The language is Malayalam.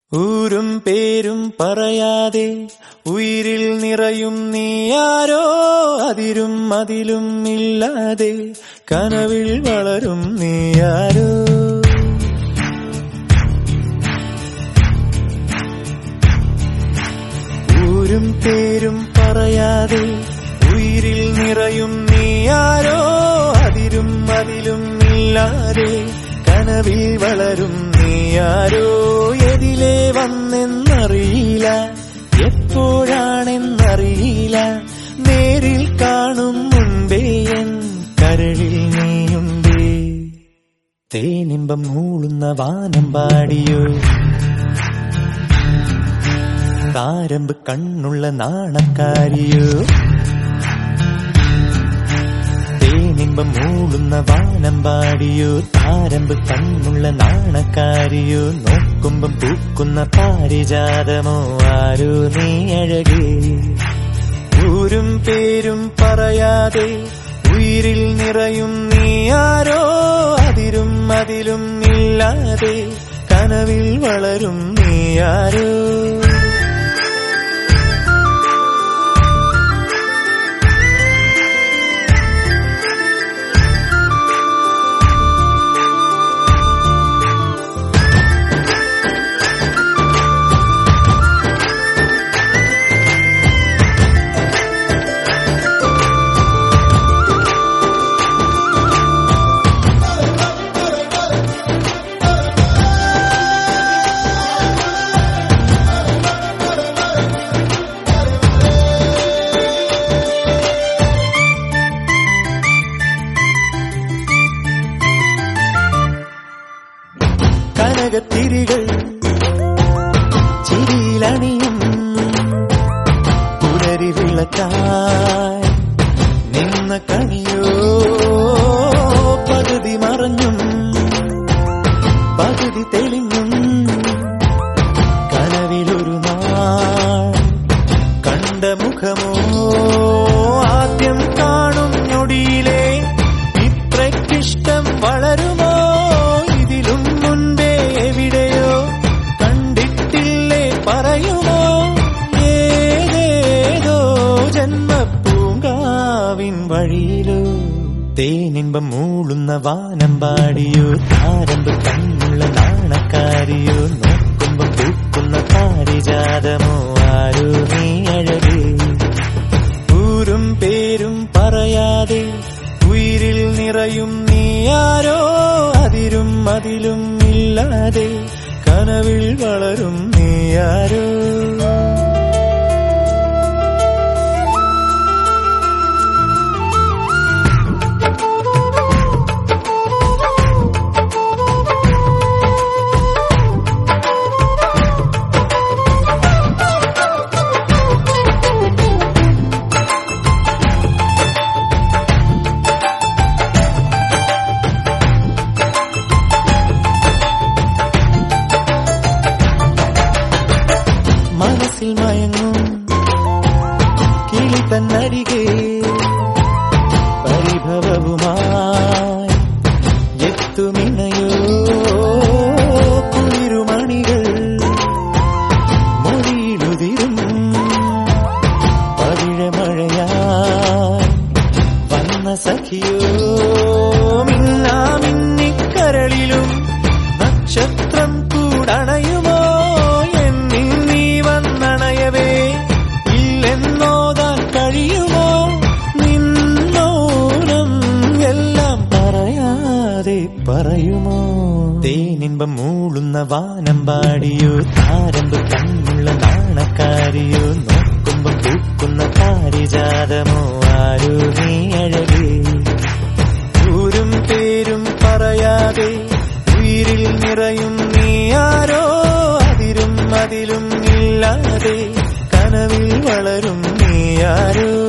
ഊരും പേരും പറയാതെ ഉയിരിൽ നിറയും നീയാരോ അതിരും അതിലും ഇല്ലാതെ കനവിൽ വളരും നീയാരോ ഊരും പേരും പറയാതെ ഉയിരിൽ നിറയും നീയാരോ അതിരും അതിലും ഇല്ലാതെ കനവിൽ വളരും നീയാരോ എതിലേ വന്നെന്നറിയില്ല എപ്പോഴാണെന്നറിയില്ല നേരിൽ കാണും മുൻപേ എൻ കരളിൽ നീയുണ്ടേ തേനിമ്പം മൂളുന്ന വാനം പാടിയോ താരമ്പ് കണ്ണുള്ള നാണക്കാരിയോ തേനിമ്പം മൂളുന്ന വാനം പാടിയോ താരമ്പ് കണ്ണുള്ള നാണക്കാരിയോ നോക്കുമ്പം പൂക്കുന്ന പാരിജാതമോ ആരോ നീ അഴകേ ഊരും പേരും പറയാതെ ഉയിരിൽ നിറയും നീ ആരോ അതിരും അതിലും ഇല്ലാതെ കനവിൽ വളരും നീ ആരോ കനകത്തിരികൾ ചിരിയിലണിയും പുലരി വിളക്കായി നിന്ന കണിയോ പകുതി മറഞ്ഞും പകുതി തെളിഞ്ഞും കനവിലൊരു നാൾ കണ്ട മുഖമോ ആദ്യം കാണും ഞൊടിയിലെ ഇത്രയ്ക്കിഷ്ടം വളരുമോ ഇതിലും മുൻപേ എവിടെയോ കണ്ടിട്ടില്ലേ പറയുമോ ഏതേതോ ജന്മപ്പൂങ്കാവിൻ വഴിയിലോ തേനിമ്പം മൂളുന്ന വാനം പാടിയോ താരമ്പ് കണ്ണുള്ള നാണക്കാരിയോ നോക്കുമ്പം പൂക്കുന്ന പാരിജാതമോ ആരോ നീ അഴകേ ഊരും പേരും പറയാതെ ഉയിരിൽ നിറയും നീയാരോ അതിരും അതിലും ഇല്ലാതെ കനവിൽ വളരും നീയാരോ മനസ്സിൽ മയങ്ങും കിളി തന്നരികെ പരിഭവവുമായി എത്തുമിനയോ കുളിരുമണികൾ മൊഴിയിലുതിരും പവിഴമഴയായി വന്ന സഖിയോ മിന്നാ മിന്നിക്കരളിലും നക്ഷത്രം കൂടണയുമോ എന്നിൽ നീ വന്നണയവേ ഇല്ലെന്നോതാൻ കഴിയുമോ നിന്നോനം എല്ലാം പറയാതെ പറയുമോ തേനിമ്പം മൂളുന്ന വാനം പാടിയോ താരമ്പ് കണ്ണുള്ള നാണക്കാരിയോ നോക്കുമ്പം പൂക്കുന്ന പാരിജാതമോ ആരോ നീ അഴകേ ഊരും പേരും പറയാതെ ഉയിരിൽ നിറയും നീയാരോ അതിരും അതിലും ഇല്ലാതെ കനവിൽ വളരും നീയാരോ